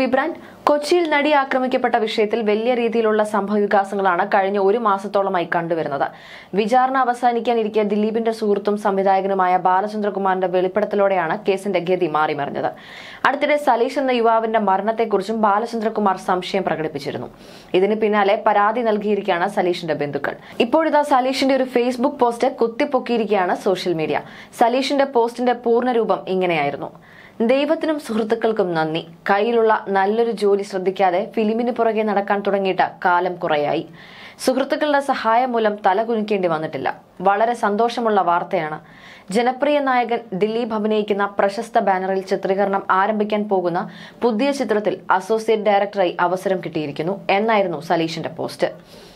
movie brand കൊച്ചിയിൽ നടി ആക്രമിക്കപ്പെട്ട വിഷയത്തിൽ വലിയ രീതിയിലുള്ള സംഭവവികാസങ്ങളാണ് കഴിഞ്ഞ ഒരു മാസത്തോളമായി കണ്ടുവരുന്നത് വിചാരണ അവസാനിക്കാനിരിക്കെ ദിലീപിന്റെ സുഹൃത്തും സംവിധായകനുമായ ബാലചന്ദ്രകുമാറിന്റെ വെളിപ്പെടുത്തലോടെയാണ് കേസിന്റെ ഗതി മാറിമറിഞ്ഞത് അടുത്തിടെ സലീഷ് എന്ന യുവാവിന്റെ മരണത്തെക്കുറിച്ചും ബാലചന്ദ്രകുമാർ സംശയം പ്രകടിപ്പിച്ചിരുന്നു ഇതിന് പിന്നാലെ പരാതി നൽകിയിരിക്കുകയാണ് സലീഷിന്റെ ബന്ധുക്കൾ ഇപ്പോഴിതാ സലീഷിന്റെ ഒരു ഫേസ്ബുക്ക് പോസ്റ്റ് കുത്തിപ്പൊക്കിയിരിക്കുകയാണ് സോഷ്യൽ മീഡിയ സലീഷിന്റെ പോസ്റ്റിന്റെ പൂർണ്ണരൂപം ഇങ്ങനെയായിരുന്നു ദൈവത്തിനും സുഹൃത്തുക്കൾക്കും നന്ദി കയ്യിലുള്ള നല്ലൊരു ജോലി ശ്രദ്ധിക്കാതെ ഫിലിമിന് പുറകെ നടക്കാൻ തുടങ്ങിയിട്ട് കാലം കുറയായി സുഹൃത്തുക്കളുടെ സഹായം മൂലം തല കുനിക്കേണ്ടി വന്നിട്ടില്ല വളരെ സന്തോഷമുള്ള വാർത്തയാണ് ജനപ്രിയ നായകൻ ദിലീപ് അഭിനയിക്കുന്ന പ്രശസ്ത ബാനറിൽ ചിത്രീകരണം ആരംഭിക്കാൻ പോകുന്ന പുതിയ ചിത്രത്തിൽ അസോസിയേറ്റ് ഡയറക്ടറായി അവസരം കിട്ടിയിരിക്കുന്നു എന്നായിരുന്നു സലീഷിന്റെ പോസ്റ്റ്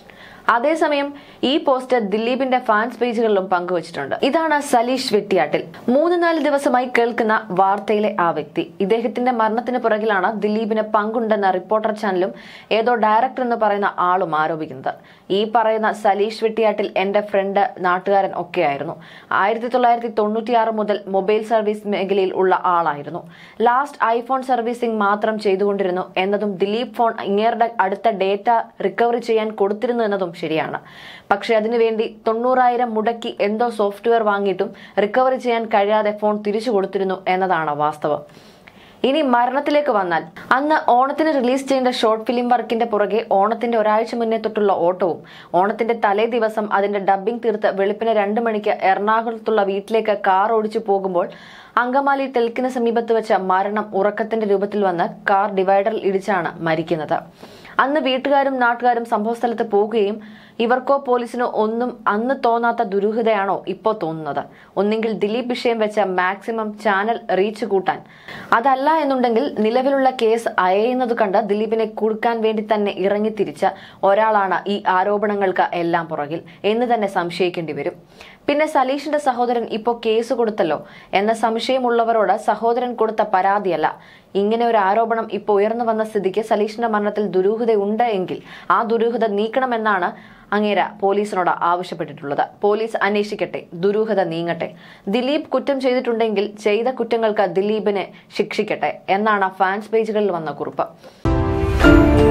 അതേസമയം ഈ പോസ്റ്റ് ദിലീപിന്റെ ഫാൻസ് പേജുകളിലും പങ്കുവച്ചിട്ടുണ്ട് ഇതാണ് സലീഷ് വെട്ടിയാട്ടിൽ മൂന്ന് നാല് ദിവസമായി കേൾക്കുന്ന വാർത്തയിലെ ആ വ്യക്തി ഇദ്ദേഹത്തിന്റെ മരണത്തിന് പുറകിലാണ് ദിലീപിന് പങ്കുണ്ടെന്ന റിപ്പോർട്ടർ ചാനലും ഏതോ ഡയറക്ടർ എന്ന് പറയുന്ന ആളും ആരോപിക്കുന്നത് ഈ പറയുന്ന സലീഷ് വെട്ടിയാട്ടിൽ എന്റെ ഫ്രണ്ട് നാട്ടുകാരൻ ഒക്കെയായിരുന്നു ആയിരത്തി തൊള്ളായിരത്തി തൊണ്ണൂറ്റിയാറ് മുതൽ മൊബൈൽ സർവീസ് മേഖലയിൽ ഉള്ള ആളായിരുന്നു ലാസ്റ്റ് ഐഫോൺ സർവീസിംഗ് മാത്രം ചെയ്തുകൊണ്ടിരുന്നു എന്നതും ദിലീപ് ഫോൺ ഇങ്ങേരുടെ അടുത്ത ഡേറ്റ റിക്കവറി ചെയ്യാൻ കൊടുത്തിരുന്നു എന്നതും ശരിയാണ് പക്ഷെ അതിനുവേണ്ടി തൊണ്ണൂറായിരം മുടക്കി എന്തോ സോഫ്റ്റ്വെയർ വാങ്ങിയിട്ടും റിക്കവറി ചെയ്യാൻ കഴിയാതെ ഫോൺ തിരിച്ചു കൊടുത്തിരുന്നു എന്നതാണ് വാസ്തവം ഇനി മരണത്തിലേക്ക് വന്നാൽ അന്ന് ഓണത്തിന് റിലീസ് ചെയ്യേണ്ട ഷോർട്ട് ഫിലിം വർക്കിന്റെ പുറകെ ഓണത്തിന്റെ ഒരാഴ്ച മുന്നേ തൊട്ടുള്ള ഓട്ടവും ഓണത്തിന്റെ തലേ ദിവസം അതിന്റെ ഡബ്ബിംഗ് തീർത്ത് വെളുപ്പിന് രണ്ട് മണിക്ക് എറണാകുളത്തുള്ള വീട്ടിലേക്ക് കാർ ഓടിച്ചു പോകുമ്പോൾ അങ്കമാലി ടെൽക്കിന് സമീപത്ത് വെച്ച മരണം ഉറക്കത്തിന്റെ രൂപത്തിൽ വന്ന് കാർ ഡിവൈഡറിൽ ഇടിച്ചാണ് മരിക്കുന്നത് അന്ന് വീട്ടുകാരും നാട്ടുകാരും സംഭവസ്ഥലത്ത് പോകുകയും ഇവർക്കോ പോലീസിനോ ഒന്നും അന്ന് തോന്നാത്ത ദുരൂഹതയാണോ ഇപ്പോൾ തോന്നുന്നത് ഒന്നെങ്കിൽ ദിലീപ് വിഷയം വെച്ച മാക്സിമം ചാനൽ റീച്ച് കൂട്ടാൻ അതല്ല എന്നുണ്ടെങ്കിൽ നിലവിലുള്ള കേസ് അയയുന്നത് കണ്ട് ദിലീപിനെ കുടുക്കാൻ വേണ്ടി തന്നെ ഇറങ്ങിത്തിരിച്ച ഒരാളാണ് ഈ ആരോപണങ്ങൾക്ക് എല്ലാം പുറകിൽ എന്ന് തന്നെ സംശയിക്കേണ്ടി വരും പിന്നെ സലീഷിന്റെ സഹോദരൻ ഇപ്പോൾ കേസ് കൊടുത്തല്ലോ എന്ന സംശയമുള്ളവരോട് സഹോദരൻ കൊടുത്ത പരാതിയല്ല ഇങ്ങനെ ഒരു ആരോപണം ഇപ്പോൾ ഉയർന്നു വന്ന സ്ഥിതിക്ക് സലീഷിന്റെ മരണത്തിൽ ദുരൂഹതയുണ്ട് എങ്കിൽ ആ ദുരൂഹത നീക്കണമെന്നാണ് അങ്ങേര പോലീസിനോട് ആവശ്യപ്പെട്ടിട്ടുള്ളത് പോലീസ് അന്വേഷിക്കട്ടെ ദുരൂഹത നീങ്ങട്ടെ ദിലീപ് കുറ്റം ചെയ്തിട്ടുണ്ടെങ്കിൽ ചെയ്ത കുറ്റങ്ങൾക്ക് ദിലീപിനെ ശിക്ഷിക്കട്ടെ എന്നാണ് ഫാൻസ് പേജുകളിൽ വന്ന കുറിപ്പ്